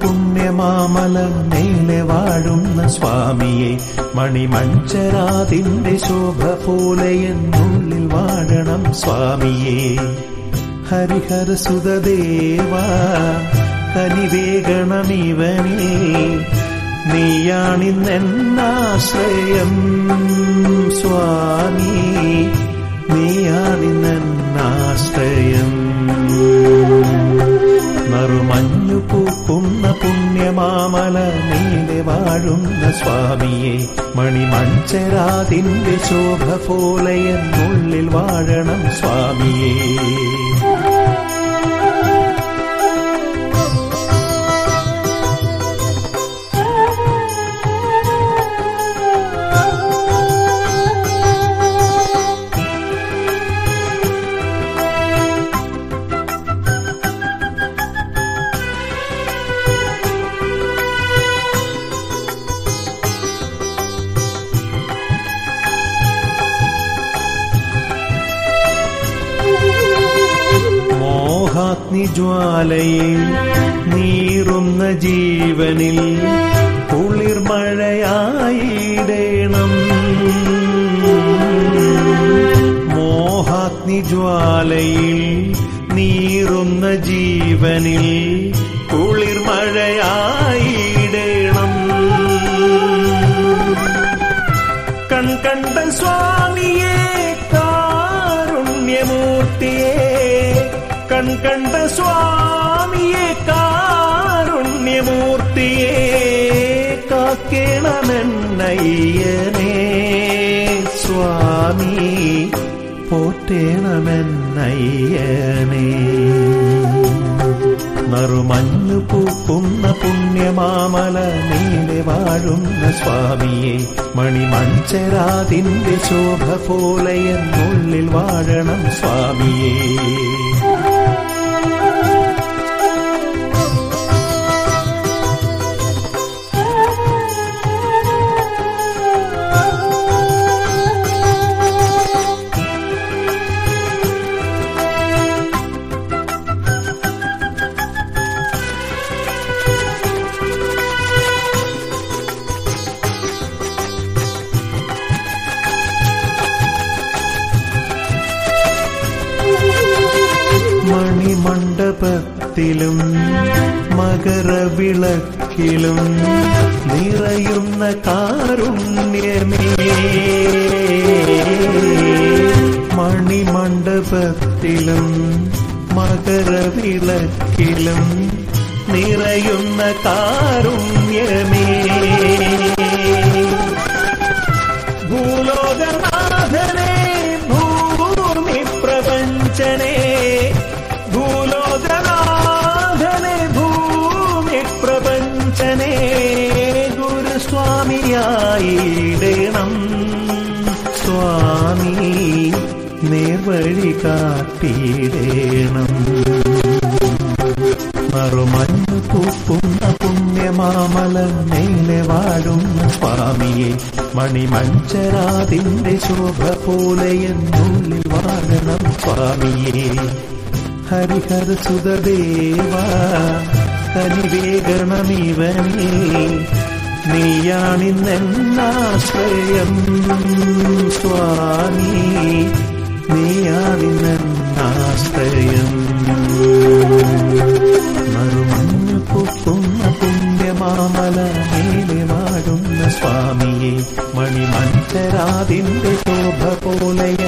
പുണ്യമാമല മേലെ വാഴുന്ന സ്വാമിയെ മണിമഞ്ചരാതിന്റെ ശോഭ പോലെ എന്നുള്ളിൽ വാഴണം സ്വാമിയെ ഹരിഹര സുതദേവ കനിവേഗണമിവനേ നീയാണിന്നെന്നാശ്രയം സ്വാമി നീയാണിന്നെന്നാശ്രയം നറുമഞ്ഞു പൂക്കുന്ന പുണ്യമാമല നീലെ വാഴുന്ന സ്വാമിയെ മണിമഞ്ചരാതിന്റെ ശോഭ പോലെ എന്നുള്ളിൽ വാഴണം സ്വാമിയേ മോഹാഗ്നിജ്വാലയിൽ നീറുന്ന ജീവനിൽ കുളിർമഴയായിടേണം മോഹാഗ്നിജ്വാലയിൽ നീറുന്ന ജീവനിൽ കുളിർമഴയായിടേണം കൺകണ്ട സ്വാമിയെ കാരുണ്യമൂർത്തിയെ കൺകണ്ട സ്വാമിയെ കാരുണ്യമൂർത്തിയെ കാക്കേണമെന്നയ്യനേ സ്വാമി പോറ്റേണമെന്നയ്യനേ നറുമഞ്ഞു പൂക്കുന്ന പുണ്യമാമല നീലെ വാഴുന്ന സ്വാമിയെ മണിമഞ്ചരാതിന്റെ ശോഭ പോലെ എന്നുള്ളിൽ വാഴണം സ്വാമിയേ മണിമണ്ഡപത്തിലും മകരവിളക്കിലും നിറയുന്ന കാരുണ്യമേ മണിമണ്ഡപത്തിലും മകരവിളക്കിലും നിറയുന്ന കാരുണ്യമേ ഭൂലോകനാഥനെ ഭൂമി പ്രപഞ്ചനെ ഭൂലോകനാഥനെ ഭൂമി പ്രപഞ്ചനെ ഗുരുസ്വാമിയായിടണം സ്വാമി നേർവഴി കാട്ടിയിടേണം മറുമഞ്ഞു പൂക്കുന്ന പുണ്യമാമല മേലെ വാഴുന്ന സ്വാമിയെ മണിമഞ്ചരാതിന്റെ ശോഭ പോലെ എന്നുള്ളിൽ വാഴണം സ്വാമിയെ ഹരിഹര സുതദേവ കനിവേഗണമിവനേ നീയാണിന്നെന്നാശ്രയം സ്വാമി നീയാണിന്നെന്നാശ്രയം മറുമഞ്ഞു പൂക്കുന്ന പുണ്യമാമല മേലെ വാഴുന്ന സ്വാമിയെ മണിമഞ്ചരാതിന്റെ ശോഭ പോലെ